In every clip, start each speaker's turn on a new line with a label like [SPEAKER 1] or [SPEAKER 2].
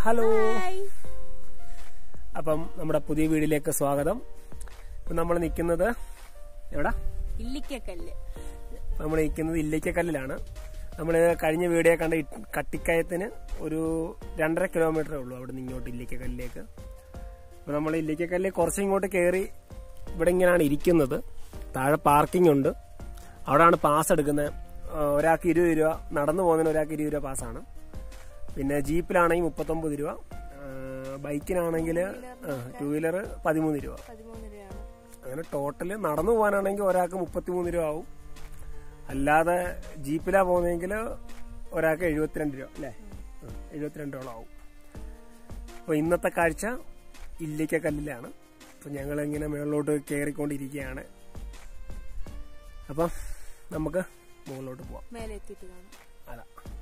[SPEAKER 1] Hello
[SPEAKER 2] hi
[SPEAKER 1] അപ്പം നമ്മുടെ പുതിയ വീഡിയോയിലേക്ക് സ്വാഗതം ഇപ്പം നമ്മൾ നിൽക്കുന്നത് എവിടാ
[SPEAKER 2] ഇല്ലിക്കക്കല്ല്
[SPEAKER 1] നമ്മൾ നിൽക്കുന്നത് ഇല്ലിക്കക്കല്ലിലാണ് നമ്മൾ കഴിഞ്ഞ വീഡിയോ കണ്ട ഇ- കട്ടിക്കയത്തിന് ഒരു രണ്ടര കിലോമീറ്ററേ ഉള്ളൂ അവിടെ നിന്ന് ഇങ്ങോട്ട് ഇല്ലിക്കക്കല്ലിലേക്ക് അപ്പോൾ നമ്മൾ ഇല്ലിക്കക്കല്ലിൽ കുറച്ച് ഇങ്ങോട്ട് കയറി ഇവിടെ ഇങ്ങനെയാണ് ഇരിക്കുന്നത് താഴെ പാർക്കിംഗ് ഉണ്ട് അവിടെയാണ് പാസ് എടുക്കുന്നത് ആ, ഒരാൾക്ക് ഇരുപത് രൂപ നടന്നു പോകുന്നതിന് ഒരാൾക്ക് ഇരുപത് രൂപ പാസ്സാണ് പിന്നെ ജീപ്പിലാണെങ്കിൽ മുപ്പത്തൊമ്പത് രൂപ ആ, ബൈക്കിനാണെങ്കിൽ ടൂ വീലർ പതിമൂന്ന് രൂപ
[SPEAKER 2] പതിമൂന്ന് രൂപയാണ്
[SPEAKER 1] അങ്ങനെ ടോട്ടല് നടന്നു പോകാനാണെങ്കിൽ ഒരാൾക്ക് മുപ്പത്തിമൂന്ന് രൂപ ആവും അല്ലാതെ ജീപ്പിലാ പോകുന്നതെങ്കിൽ ഒരാൾക്ക് എഴുപത്തിരണ്ട് രൂപ അല്ലേ ആ, എഴുപത്തിരണ്ട് രൂപ ആവും അപ്പൊ ഇന്നത്തെ കാഴ്ച ഇല്ലിക്ക കല്ലിലാണ് അപ്പൊ ഞങ്ങൾ ഇങ്ങനെ മുകളിലോട്ട് കയറിക്കൊണ്ടിരിക്കുകയാണ് അപ്പം നമുക്ക് മുകളിലോട്ട് പോവാം
[SPEAKER 2] മേലെ എത്തിയിട്ട് കാണാം
[SPEAKER 1] അതാ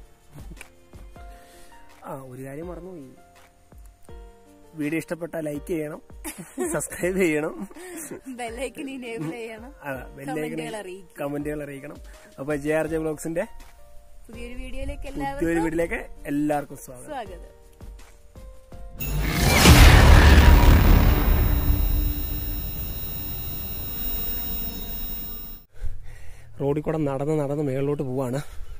[SPEAKER 1] ആ ഒരു കാര്യം മറന്നുപോയി വീഡിയോ ഇഷ്ടപ്പെട്ടാൽ ലൈക്ക് ചെയ്യണം സബ്സ്ക്രൈബ് ചെയ്യണം
[SPEAKER 2] ബെല്ലൈക്കൻ ഇനേബിൾ ചെയ്യണം
[SPEAKER 1] അതാ
[SPEAKER 2] കമന്റുകൾ
[SPEAKER 1] ബെല്ലേക്ക്
[SPEAKER 2] അറിയിക്കും
[SPEAKER 1] കമന്റുകൾ അറിയിക്കണം അപ്പൊ ജെ ആർ ജെ ബ്ലോഗ്സിന്റെ
[SPEAKER 2] പുതിയൊരു വീഡിയോയിലേക്ക്
[SPEAKER 1] പുതിയൊരു
[SPEAKER 2] എല്ലാവർക്കും
[SPEAKER 1] വീട്ടിലേക്ക് എല്ലാവർക്കും സ്വാഗതം
[SPEAKER 2] സ്വാഗതം
[SPEAKER 1] റോഡിൽ കൂടെ നടന്ന് നടന്ന് മേളിലോട്ട് പോവാണ്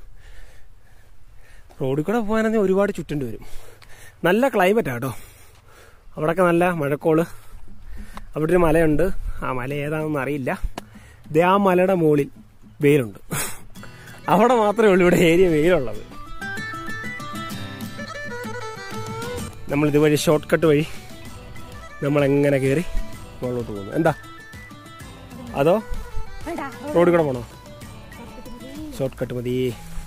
[SPEAKER 1] റോഡിൽ കൂടെ പോകാനെങ്കിൽ ഒരുപാട് ചുറ്റേണ്ടി വരും നല്ല ക്ലൈമറ്റ് കേട്ടോ അവിടെയൊക്കെ നല്ല മഴക്കോള് അവിടെ ഒരു മലയുണ്ട് ആ മല ഏതാണെന്ന് അറിയില്ല ദേ ആ മലയുടെ മുകളിൽ വെയിലുണ്ട് അവിടെ മാത്രമേ ഉള്ളൂ ഇവിടെ ഏരിയ വെയിലുള്ളത് നമ്മൾ ഇതുവഴി ഷോർട്ട് കട്ട് വഴി നമ്മൾ എങ്ങനെ കയറി മുകളിലോട്ട് പോകുന്നു എന്താ അതോ റോഡിൽ കൂടെ പോണോ ഷോർട്ട് കട്ട് മതി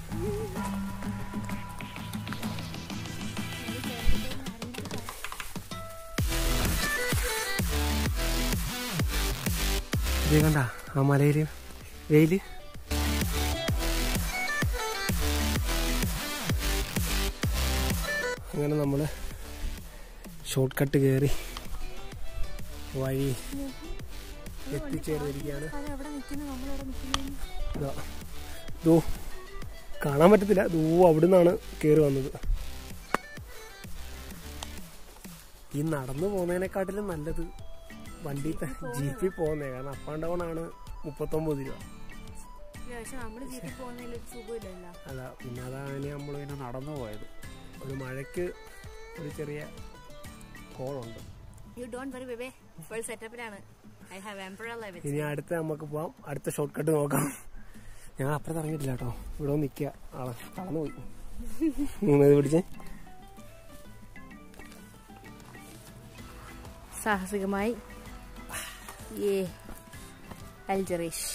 [SPEAKER 1] ഇത് കണ്ട ആ മലയില് വെയില് അങ്ങനെ നമ്മള് ഷോർട്ട് കട്ട് കയറി വഴി എത്തിച്ചേർന്നിരിക്കുകയാണ്
[SPEAKER 2] അവിടെ നിൽക്കുന്നു നമ്മളവിടെ നിൽക്കുന്നു
[SPEAKER 1] ഇതാ. ദോ കാണാൻ പറ്റത്തില്ല ദൂ അവിടുന്നാണ് കയറി വന്നത് ഈ നടന്നു പോകുന്നതിനെക്കാട്ടിലും നല്ലത് വണ്ടി ജീപ്പിൽ പോകുന്നേ കാരണം അപ്പ് ആൻഡ് ഡൗൺ ആണ് മുപ്പത്തൊമ്പത് രൂപ
[SPEAKER 2] പക്ഷെ നമ്മള് ജീപ്പിൽ പോകുന്നതിൽ ഒരു സുഖമില്ലല്ലോ
[SPEAKER 1] അതാ പിന്നെ അതാണ് നമ്മൾ പിന്നെ നടന്നു പോയത് ഒരു മഴയ്ക്ക് ഒരു ചെറിയ കോളുണ്ട്
[SPEAKER 2] you don't worry babe full സെറ്റപ്പിലാണ് ഐ ഹാവ് എംപ്രർ ലൈവ്
[SPEAKER 1] ഇനി അടുത്ത നമുക്ക് പോവാം അടുത്ത ഷോർട്ട് കട്ട് നോക്കാം ഞങ്ങൾ അപ്പുറത്ത് ഇറങ്ങിയിട്ടില്ല കേട്ടോ ഇവിടെ വന്ന് നിൽക്കുക ആളെ തളർന്നു പോയി നിങ്ങൾ പിടിച്ചേ
[SPEAKER 2] സാഹസികമായി ഏ അൽജറീഷ്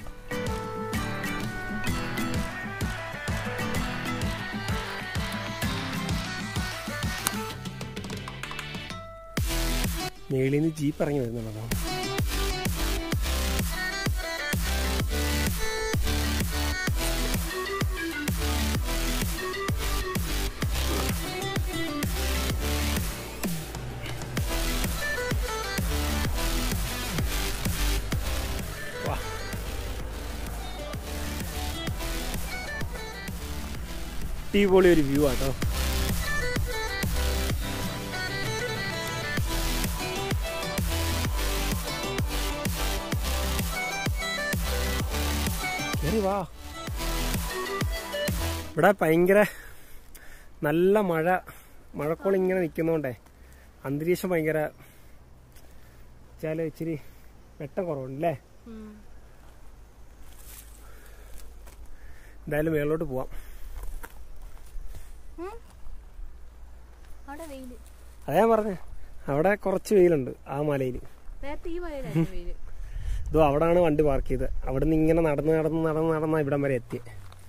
[SPEAKER 1] മേളിൽ നിന്ന് ജീപ്പ് ഇറങ്ങി വരുന്നുണ്ടോ വാ. അടിപൊളി ഒരു വ്യൂ ആട്ടോ കേറി വാ ഇവിടെ ഭയങ്കര നല്ല മഴ മഴക്കോൾ ഇങ്ങനെ നിൽക്കുന്നോണ്ടേ അന്തരീക്ഷം ഭയങ്കര വെച്ചാല് ഇച്ചിരി വെട്ടം കുറവുണ്ടല്ലേ എന്തായാലും മേളിലോട്ട് പോവാം
[SPEAKER 2] അവിടെ വെയില്
[SPEAKER 1] അതാ ഞാൻ പറഞ്ഞേ അവിടെ കുറച്ച് വെയിലുണ്ട് ആ മലയിൽ
[SPEAKER 2] നേരത്തെ ഈ മഴയിലായിരുന്നു വെയില്
[SPEAKER 1] ഇതോ അവിടാണ് വണ്ടി പാർക്ക് ചെയ്ത് അവിടെ നിന്ന് ഇങ്ങനെ നടന്ന് നടന്ന് നടന്ന് നടന്ന ഇവിടം വരെ എത്തി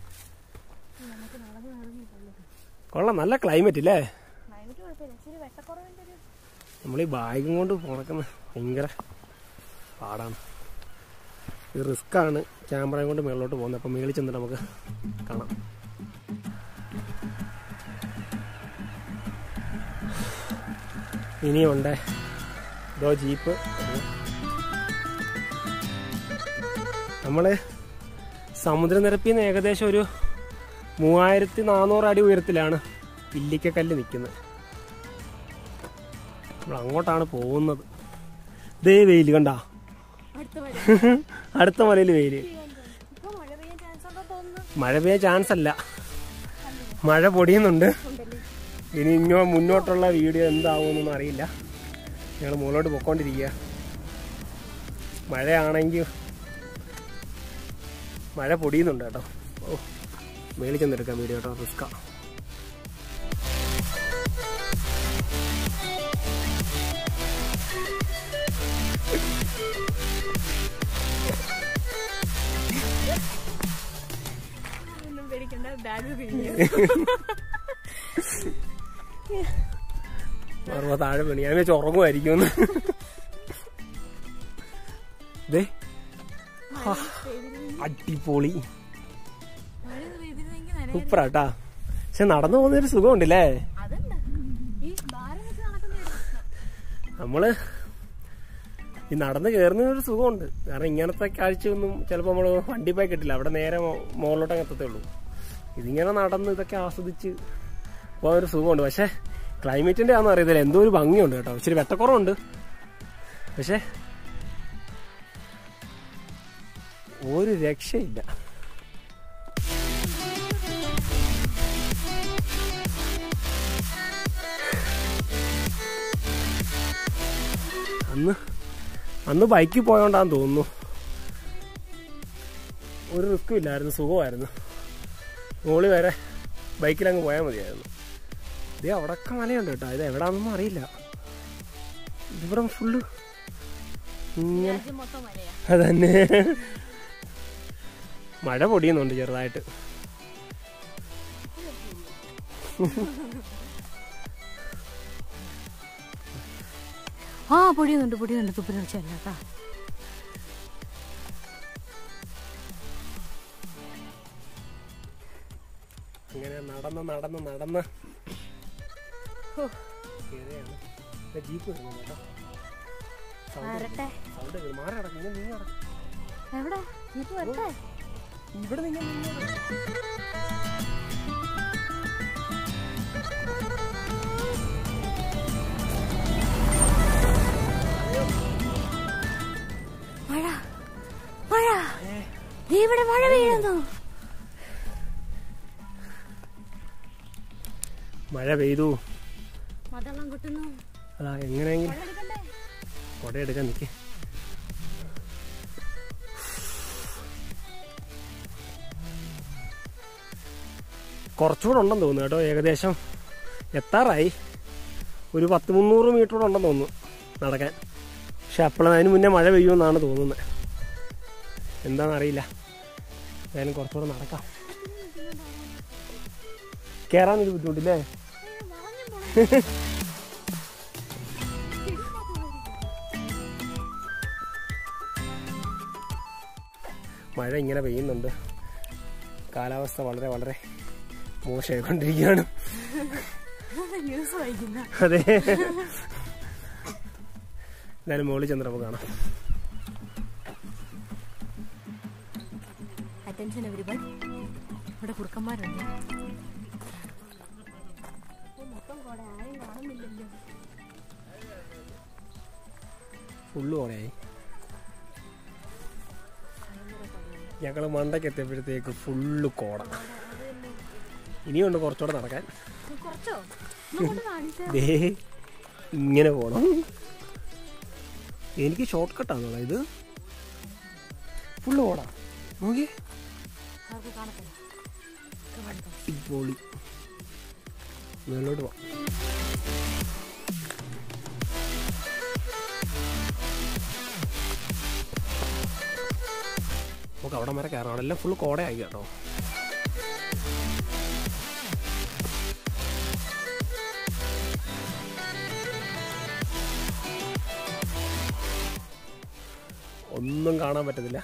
[SPEAKER 1] കൊള്ളാം നല്ല ക്ലൈമറ്റ് ഇല്ലേ
[SPEAKER 2] ക്ലൈമറ്റ് കുഴപ്പമില്ല ഇച്ചിരി വെട്ടക്കുറവിന്റെ ഒരു
[SPEAKER 1] നമ്മൾ ഈ ബാഗും കൊണ്ട് പോണക്കുന്ന ഭയങ്കര പാടാണ് ഇത് റിസ്ക് ആണ് ക്യാമറയും കൊണ്ട് മേളിലോട്ട് പോകുന്നത് അപ്പം മേളിൽ ചെന്നിട്ട് നമുക്ക് കാണാം ഇനിയുണ്ട് ഇതോ ജീപ്പ് നമ്മള് സമുദ്രനിരപ്പിൽ നിന്ന് ഏകദേശം ഒരു മൂവായിരത്തി നാനൂറ് അടി ഉയരത്തിലാണ് ഇല്ലിക്കക്കല്ല് നിൽക്കുന്നത് നമ്മൾ അങ്ങോട്ടാണ് പോകുന്നത് ദേ വെയിൽ കണ്ട
[SPEAKER 2] അടുത്ത മഴ
[SPEAKER 1] അടുത്ത മലയിൽ വെയില്
[SPEAKER 2] ഇപ്പൊ മഴ പെയ്യാൻ ചാൻസ് ഉണ്ടോ തോന്നുന്നു
[SPEAKER 1] മഴ പെയ്യാൻ ചാൻസ് അല്ല മഴ പൊടിയുന്നുണ്ട്
[SPEAKER 2] ഉണ്ടല്ലേ
[SPEAKER 1] ഇനി ഇങ്ങോ മുന്നോട്ടുള്ള വീഡിയോ എന്താവുമെന്നൊന്നും അറിയില്ല ഞങ്ങൾ മുകളിലോട്ട് പൊക്കോണ്ടിരിക്കുക മഴയാണെങ്കിൽ മഴ പൊടിയുന്നുണ്ട് കേട്ടോ ഓ മേളിൽ ചെന്നെടുക്കാം വീഡിയോ കേട്ടോ റിസ്ക്കാ
[SPEAKER 2] ഒന്നും പേടിക്കണ്ട ബാഗ് കഴിഞ്ഞു
[SPEAKER 1] മറുപ താഴെ വീണി ഞാൻ വെച്ച് ഉറങ്ങുമായിരിക്കും ദേ ഹാ, അടിപൊളി
[SPEAKER 2] മഴ പെയ്തിരുന്നെങ്കിൽ നനയാൻ
[SPEAKER 1] സൂപ്പറാട്ടാ പക്ഷെ നടന്നു പോകുന്നൊരു സുഖമുണ്ടല്ലേ
[SPEAKER 2] അതുണ്ട് ഈ ഭാരം വെച്ച് നടക്കുന്ന ഒരു പ്രശ്നം.
[SPEAKER 1] നമ്മള് ഈ നടന്ന് കയറുന്ന ഒരു സുഖമുണ്ട് കാരണം ഇങ്ങനത്തെ കാഴ്ചയൊന്നും ചിലപ്പോൾ നമ്മൾ വണ്ടി പോയി കിട്ടില്ല അവിടെ നേരെ മോ- മുകളിലോട്ട് എത്തത്തേ ഉള്ളൂ ഇതിങ്ങനെ നടന്ന് ഇതൊക്കെ ആസ്വദിച്ച് പോകാൻ ഒരു സുഖമുണ്ട് പക്ഷെ ക്ലൈമറ്റിന്റെ ആണെന്ന് അറിയത്തില്ല എന്തോ ഒരു ഭംഗിയുണ്ട് കേട്ടോ ഇച്ചിരി വെട്ടക്കുറവുണ്ട് പക്ഷെ ഒരു രക്ഷയില്ല അന്ന് അന്ന് ബൈക്കിൽ പോയോണ്ടാന്ന് തോന്നുന്നു ഒരു റിസ്ക്കും ഇല്ലായിരുന്നു സുഖമായിരുന്നു മുകളിൽ വരെ ബൈക്കിലങ്ങ് പോയാൽ മതിയായിരുന്നു ഇത് അവിടൊക്കെ മലയുണ്ട് കേട്ടോ ഇത് എവിടാന്നൊന്നും അറിയില്ല ഇവിടെ ഫുള്ള് ഇങ്ങനെ
[SPEAKER 2] രാജ്യം മൊത്തം മഴയാ
[SPEAKER 1] അതന്നെ മഴ പൊടിയുന്നുണ്ട് ചെറുതായിട്ട്
[SPEAKER 2] ആ പൊടിയുന്നുണ്ട് പൊടിയുന്നുണ്ട് തുപ്പിന് വെച്ചല്ല കേട്ടാ
[SPEAKER 1] ഇങ്ങനെ നടന്ന് നടന്ന് നടന്ന്
[SPEAKER 2] ഹോ.
[SPEAKER 1] കേറിയാണ്. ദേ ജീപ്പ് വരുന്നുണ്ട് കേട്ടോ സൗണ്ട്
[SPEAKER 2] വരട്ടെ
[SPEAKER 1] സൗണ്ട് കേൾക്കുന്നു. മാറി നടക്കും ഇങ്ങനെ നീങ്ങി നടക്കും
[SPEAKER 2] എവിടെ ജീപ്പ് വരട്ടെ
[SPEAKER 1] ഇവിടെ നിങ്ങൾ
[SPEAKER 2] മഴ മഴ ദേ ഇവിടെ മഴ പെയ്യുന്നു
[SPEAKER 1] മഴ പെയ്തു
[SPEAKER 2] മതെല്ലാം കിട്ടുന്നു
[SPEAKER 1] അതാ എങ്ങനെയെങ്കിലും
[SPEAKER 2] മഴ എടുക്കണ്ടേ
[SPEAKER 1] കൊടയെടുക്കാൻ നിൽക്കേ കുറച്ചുകൂടെ ഉണ്ടെന്ന് തോന്നുന്നു കേട്ടോ ഏകദേശം എത്താറായി ഒരു പത്ത് മുന്നൂറ് മീറ്റർ കൂടെ ഉണ്ടെന്ന് തോന്നുന്നു നടക്കാൻ പക്ഷെ അപ്പോഴും അതിന് മുന്നേ മഴ പെയ്യുമെന്നാണ് തോന്നുന്നത് എന്താണെന്നറിയില്ല എന്തായാലും കുറച്ചുകൂടെ നടക്കാം കയറാനൊരു ബുദ്ധിമുട്ടില്ലേ മഴ ഇങ്ങനെ പെയ്യുന്നുണ്ട് കാലാവസ്ഥ വളരെ വളരെ മോശമായിക്കൊണ്ടിരിക്കുകയാണ്
[SPEAKER 2] ന്യൂസ് വായിക്കുന്ന
[SPEAKER 1] അതെ എന്തായാലും മുകളിൽ ചെന്നപ്പോൾ കാണാം
[SPEAKER 2] അറ്റൻഷൻ എവരിബൺ ഇവിടെ കുറുക്കന്മാരുണ്ട് മൊത്തം കൂടെ ആരും കാണുന്നില്ലല്ലോ
[SPEAKER 1] ഫുള്ള് കുറയായി ഞങ്ങൾ മണ്ടയ്ക്ക് എത്തിയപ്പോഴത്തേക്ക് ഫുള്ള് കോട ഇനിയുണ്ട് കുറച്ചുകൂടെ നടക്കാൻ
[SPEAKER 2] കുറച്ചോ ഇങ്ങോട്ട് കാണിച്ച
[SPEAKER 1] ദേ ഇങ്ങനെ പോണം എനിക്ക് ഷോർട്ട് കട്ടാണോ ഇത് ഫുള്ള് കോടാ നോക്കി
[SPEAKER 2] അവർക്ക് കാണത്തില്ല ഒക്കെ കണ്ടോ?
[SPEAKER 1] അടിപൊളി മേലോട്ട് പോവാം നമുക്ക് അവിടെ വരെ കയറണം അവിടെ എല്ലാം ഫുൾ കോടയായി കേട്ടോ ഒന്നും കാണാൻ പറ്റത്തില്ല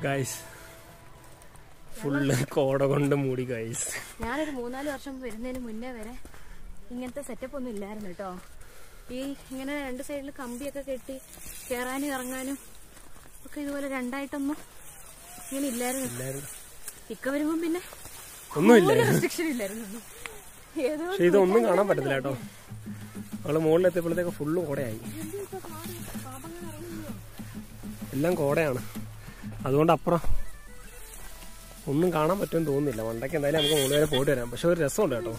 [SPEAKER 1] ഗൈസ് ഫുള്ള് കോട കൊണ്ട് മൂടി ഗൈസ്
[SPEAKER 2] ഞാനൊരു മൂന്നാല് വർഷം വരുന്നതിന് മുന്നേ വരെ ഇങ്ങനത്തെ സെറ്റപ്പ് ഒന്നും ഇല്ലായിരുന്നു കേട്ടോ ഈ ഇങ്ങനെ രണ്ട് സൈഡിൽ കമ്പിയൊക്കെ കെട്ടി കയറാനും ഇറങ്ങാനും ഒക്കെ ഇതുപോലെ രണ്ടായിട്ടൊന്നും ഇങ്ങനെ ഇല്ലായിരുന്നു
[SPEAKER 1] എല്ലാരും
[SPEAKER 2] ഇക്ക വരുമ്പം പിന്നെ
[SPEAKER 1] ഒന്നുമില്ല
[SPEAKER 2] റെസ്ട്രിക്ഷൻ ഇല്ലായിരുന്നു ഏതോ
[SPEAKER 1] പക്ഷെ ഇതൊന്നും കാണാൻ പറ്റത്തില്ല കേട്ടോ നമ്മള് മുകളിൽ എത്തിയപ്പോഴത്തേക്ക് ഫുള്ള് കോടയായി എല്ലാം കോടയാണ് അതുകൊണ്ട് അപ്പുറം ഒന്നും കാണാൻ പറ്റുമെന്ന് തോന്നുന്നില്ല വണ്ടയ്ക്ക് എന്തായാലും നമുക്ക് മുകളിൽ വരെ പോയിട്ട് വരാം പക്ഷെ ഒരു രസമുണ്ട് കേട്ടോ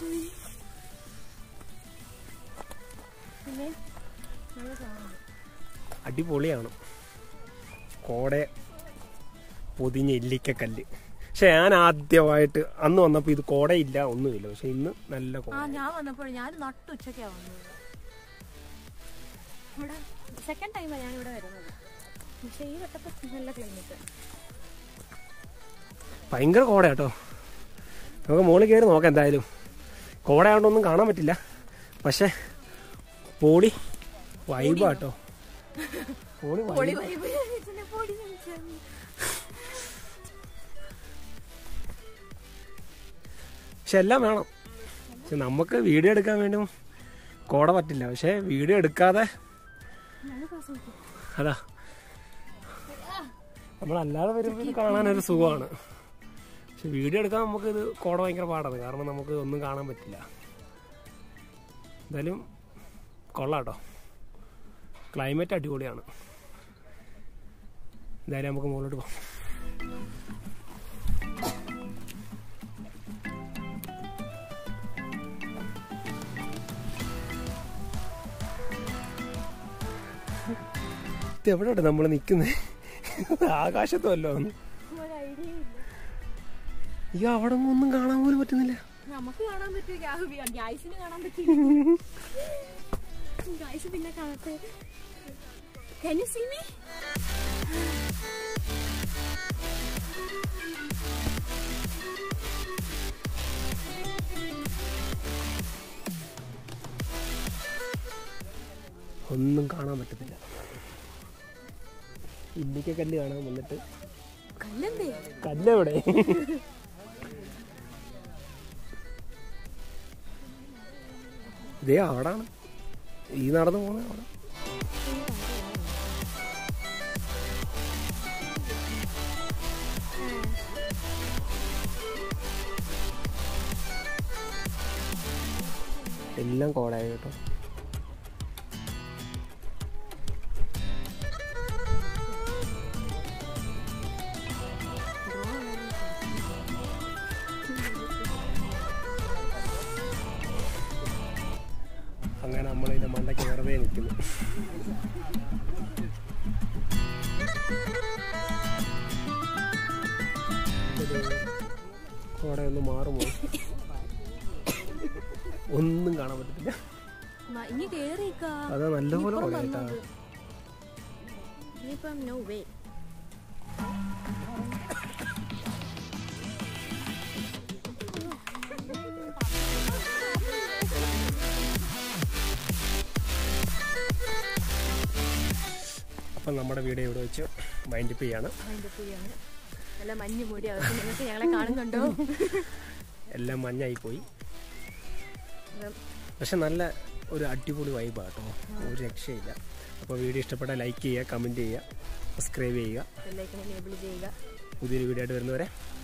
[SPEAKER 2] പിന്നെ നല്ല സാധനം
[SPEAKER 1] അടിപൊളിയാണ് കോട പൊതിഞ്ഞ ഇല്ലിക്കക്കല്ല് പക്ഷെ ഞാൻ ആദ്യമായിട്ട് അന്ന് വന്നപ്പോൾ ഇത് കോടയില്ല ഒന്നുമില്ല പക്ഷെ ഇന്ന് നല്ല കോട
[SPEAKER 2] ആ ഞാൻ വന്നപ്പോൾ ഞാൻ നട്ടുച്ചയ്ക്കാ വന്നത് ഇവിടെ സെക്കൻഡ് ടൈമാണ് ഞാൻ ഇവിടെ വരുന്നത് പക്ഷെ ഈ വട്ടത്തെ നല്ല ക്ലൈമറ്റ്
[SPEAKER 1] ഭയങ്കര കോട കേട്ടോ നമുക്ക് മുകളിൽ കയറി നോക്കാം എന്തായാലും കോട ആയതുകൊണ്ടൊന്നും കാണാൻ പറ്റില്ല പക്ഷെ പൊടി വൈബാട്ടോ പൊടി
[SPEAKER 2] പൊളി
[SPEAKER 1] vibe.
[SPEAKER 2] vibe. ഇതിനെ പൊടി വിളിച്ചായിരുന്നു.
[SPEAKER 1] പക്ഷെ എല്ലാം വേണം പക്ഷെ നമുക്ക് വീഡിയോ എടുക്കാൻ വേണ്ടി കോട പറ്റില്ല പക്ഷെ വീഡിയോ എടുക്കാതെ
[SPEAKER 2] നല്ല രസമുണ്ട്.
[SPEAKER 1] അതാ നമ്മളല്ലാതെ വരുമ്പോൾ ഇത് കാണാനൊരു സുഖമാണ് പക്ഷെ വീഡിയോ എടുക്കാൻ നമുക്ക് ഇത് കോട ഭയങ്കര പാടാണ് കാരണം നമുക്ക് ഒന്നും കാണാൻ പറ്റില്ല എന്തായാലും കൊള്ളാം കേട്ടോ ക്ലൈമറ്റ് അടിപൊളിയാണ് എന്തായാലും നമുക്ക് മുകളിലോട്ട് പോകാം ഇത് എവിടെയാണ് നമ്മൾ നിൽക്കുന്നത് ആകാശത്തുമല്ലോ ഒന്ന്
[SPEAKER 2] ഒരു idea ഇല്ല.
[SPEAKER 1] ഈ അവിടെ ഒന്നും കാണാൻ പോലും പറ്റുന്നില്ല
[SPEAKER 2] നമുക്ക് കാണാൻ പറ്റും ഗ്യാസിന് കാണാൻ പറ്റില്ല ഗായ്സ് പിന്നെ കാണട്ടെ Can you see me?
[SPEAKER 1] ഒന്നും കാണാൻ പറ്റത്തില്ല ഇല്ലിക്ക കല്ല് കാണാൻ വന്നിട്ട്
[SPEAKER 2] കല്ലെന്തേ
[SPEAKER 1] കല്ലെവിടെ ഇതേ അവിടാണ് ഈ നടന്നു പോകുന്നത് അവിടെ എല്ലാം കോടായി കേട്ടോ അങ്ങനെ നമ്മളിതിന്റെ മണ്ടയ്ക്ക് വെറുതെ നിൽക്കുന്നു കോട ഒന്ന് മാറുമോ ഒന്നും കാണാൻ പറ്റത്തില്ല
[SPEAKER 2] മ- ഇനി കേറിക്കാ
[SPEAKER 1] അതാ നല്ലപോലെ കോട കേട്ടാ
[SPEAKER 2] ഇനിയിപ്പം നോ വേ
[SPEAKER 1] അപ്പം നമ്മുടെ വീഡിയോ ഇവിടെ വെച്ച് വൈൻഡപ്പ് ചെയ്യാണ്
[SPEAKER 2] അതിന്റെ പുതിയാണ് നല്ല മഞ്ഞ് മൂടി അവർക്ക് നിങ്ങൾക്ക് ഞങ്ങളെ കാണുന്നുണ്ടോ
[SPEAKER 1] എല്ലാം മഞ്ഞായി പോയി പക്ഷെ നല്ല ഒരു അടിപൊളി വൈബാണ് കേട്ടോ ഒരു രക്ഷയില്ല അപ്പോൾ വീഡിയോ ഇഷ്ടപ്പെട്ടാൽ ലൈക്ക് ചെയ്യുക കമൻറ്റ് ചെയ്യുക സബ്സ്ക്രൈബ് ചെയ്യുക
[SPEAKER 2] ബെല്ലൈക്കൺ എനേബിൾ ചെയ്യുക
[SPEAKER 1] പുതിയൊരു വീഡിയോ ആയിട്ട് വരുന്നവരെ